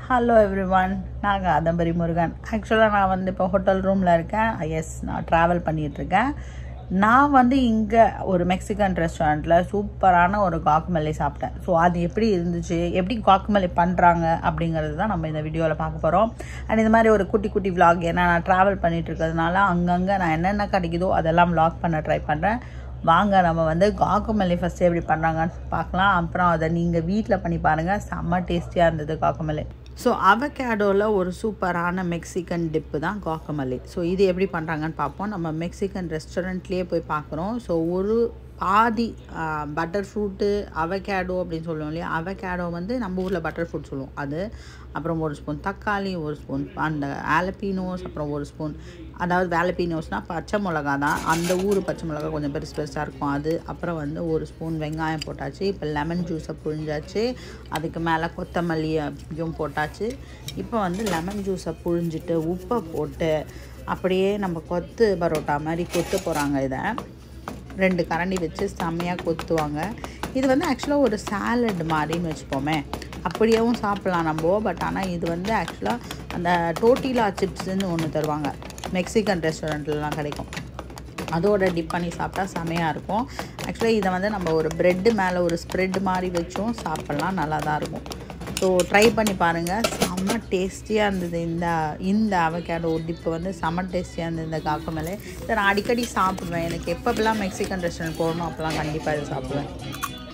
hello every one நான் காதம்பரி முருகன் ஆக்சுவலாக நான் வந்து இப்போ ஹோட்டல் ரூமில் இருக்கேன் எஸ் நான் ட்ராவல் பண்ணிகிட்ருக்கேன் நான் வந்து இங்கே ஒரு மெக்சிகன் ரெஸ்டாரண்ட்டில் சூப்பரான ஒரு காக்குமல்லி சாப்பிட்டேன் ஸோ அது எப்படி இருந்துச்சு எப்படி காக்குமல்லி பண்ணுறாங்க அப்படிங்கிறது தான் நம்ம இந்த வீடியோவில் பார்க்க போகிறோம் அண்ட் இந்த மாதிரி ஒரு குட்டி குட்டி vlog ஏன்னா நான் ட்ராவல் பண்ணிட்டு இருக்கிறதுனால அங்கங்கே நான் என்னென்ன கிடைக்குதோ அதெல்லாம் vlog பண்ண ட்ரை பண்ணுறேன் வாங்க நம்ம வந்து காக்குமல்லி ஃபஸ்ட்டு எப்படி பண்ணுறாங்கன்னு பார்க்கலாம் அப்புறம் அதை நீங்கள் வீட்டில் பண்ணி பாருங்கள் செம்ம டேஸ்டியாக இருந்தது காக்குமல்லி ஸோ அவகேடோவில் ஒரு சூப்பரான மெக்சிகன் டிப்பு தான் காக்குமல்லி ஸோ இது எப்படி பண்ணுறாங்கன்னு பார்ப்போம் நம்ம மெக்சிகன் ரெஸ்டாரண்ட்லேயே போய் பார்க்குறோம் ஸோ ஒரு பாதி பட்டர் ஃப்ரூட்டு அவகேடோ அப்படின்னு சொல்லுவோம் இல்லையா அவகேடோ வந்து நம்ம ஊரில் பட்டர் ஃப்ரூட் சொல்லுவோம் அது அப்புறம் ஒரு ஸ்பூன் தக்காளி ஒரு ஸ்பூன் அந்த ஆலப்பீனோஸ் அப்புறம் ஒரு ஸ்பூன் அதாவது வேலப்பீனோஸ்னால் பச்சை மிளகா தான் அந்த ஊர் பச்சை மிளகா கொஞ்சம் பெருசு பெருசாக இருக்கும் அது அப்புறம் வந்து ஒரு ஸ்பூன் வெங்காயம் போட்டாச்சு இப்போ லெமன் ஜூஸை புழிஞ்சாச்சு அதுக்கு மேலே கொத்தமல்லியும் போட்டாச்சு இப்போ வந்து லெமன் ஜூஸை புழிஞ்சிட்டு உப்பை போட்டு அப்படியே நம்ம கொத்து பரோட்டா மாதிரி கொத்து போகிறாங்க இதை ரெண்டு கரண்டி வச்சு செம்மையாக கொத்துவாங்க இது வந்து ஆக்சுவலாக ஒரு சாலட் மாதிரின்னு வச்சுப்போமே அப்படியேவும் சாப்பிட்லாம் நம்ம பட் ஆனால் இது வந்து ஆக்சுவலாக அந்த டோட்டிலா சிப்ஸ்ன்னு ஒன்று தருவாங்க மெக்சிகன் ரெஸ்டாரண்ட்லலாம் கிடைக்கும் அதோட டிப் பண்ணி சாப்பிட்டா செமையாக இருக்கும் ஆக்சுவலாக இதை வந்து நம்ம ஒரு ப்ரெட்டு மேலே ஒரு ஸ்ப்ரெட் மாதிரி வச்சும் சாப்பிட்லாம் நல்லா தான் இருக்கும் ஸோ ட்ரை பண்ணி பாருங்கள் செம்ம டேஸ்டியாக இருந்தது இந்த இந்த அவகேடோ டிப்பு வந்து செம்ம டேஸ்டியாக இருந்தது இந்த காக்கமேலே இதை நான் அடிக்கடி சாப்பிடுவேன் எனக்கு எப்பப்பெல்லாம் மெக்சிகன் ரெஸ்டாரண்ட் போகணும் அப்போல்லாம் கண்டிப்பாக இதை சாப்பிடுவேன்